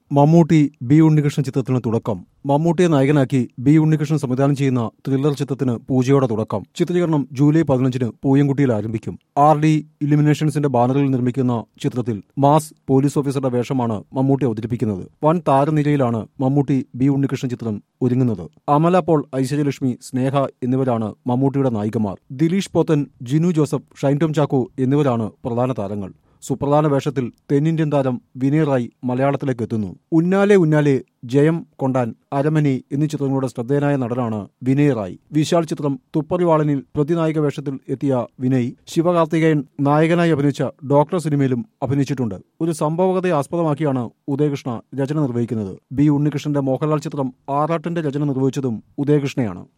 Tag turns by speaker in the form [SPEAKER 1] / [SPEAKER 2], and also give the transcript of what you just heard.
[SPEAKER 1] Mammootty B Unnikrishnan ചിത്രത്തിന് തുടക്കം മമ്മൂട്ടിയെ നായകനാക്കി ബി ഉണ്ണികൃഷ്ണൻ സംവിധാനം ചെയ്യുന്ന ത്രില്ലർ ചിത്രത്തിന് പൂജയോടെ തുടക്കം ചിത്രീകരണം ജൂലൈ പതിനഞ്ചിന് പൂയംകുട്ടിയിൽ ആരംഭിക്കും ആർ ഡി ഇലിമിനേഷൻസിന്റെ ബാനറിൽ നിർമ്മിക്കുന്ന ചിത്രത്തിൽ മാസ് പോലീസ് ഓഫീസറുടെ വേഷമാണ് മമ്മൂട്ടി അവതരിപ്പിക്കുന്നത് വൻ താരനിരയിലാണ് മമ്മൂട്ടി ബി ഉണ്ണികൃഷ്ണൻ ചിത്രം ഒരുങ്ങുന്നത് അമല പോൾ ഐശ്വര്യലക്ഷ്മി സ്നേഹ എന്നിവരാണ് മമ്മൂട്ടിയുടെ നായികമാർ ദിലീഷ് പോത്തൻ ജിനു ജോസഫ് ഷൈൻ ടോം ചാക്കോ എന്നിവരാണ് പ്രധാന താരങ്ങൾ സുപ്രധാന വേഷത്തിൽ തെന്നിന്ത്യൻ താരം വിനയ് റായ് മലയാളത്തിലേക്ക് എത്തുന്നു ഉന്നാലെ ഉന്നാലെ ജയം കൊണ്ടാൻ അരമനി എന്നീ ചിത്രങ്ങളുടെ ശ്രദ്ധേയനായ നടനാണ് വിനയ് റായ് വിശാൽ ചിത്രം തുപ്പറിവാളനിൽ പ്രതിനായിക വേഷത്തിൽ എത്തിയ വിനയ് ശിവകാർത്തികേയൻ നായകനായി അഭിനയിച്ച ഡോക്ടർ സിനിമയിലും അഭിനയിച്ചിട്ടുണ്ട് ഒരു സംഭവകഥയെ ആസ്പദമാക്കിയാണ് ഉദയകൃഷ്ണ രചന നിർവഹിക്കുന്നത് ബി ഉണ്ണികൃഷ്ണന്റെ മോഹൻലാൽ ചിത്രം ആറാട്ടിന്റെ രചന നിർവഹിച്ചതും ഉദയകൃഷ്ണയാണ്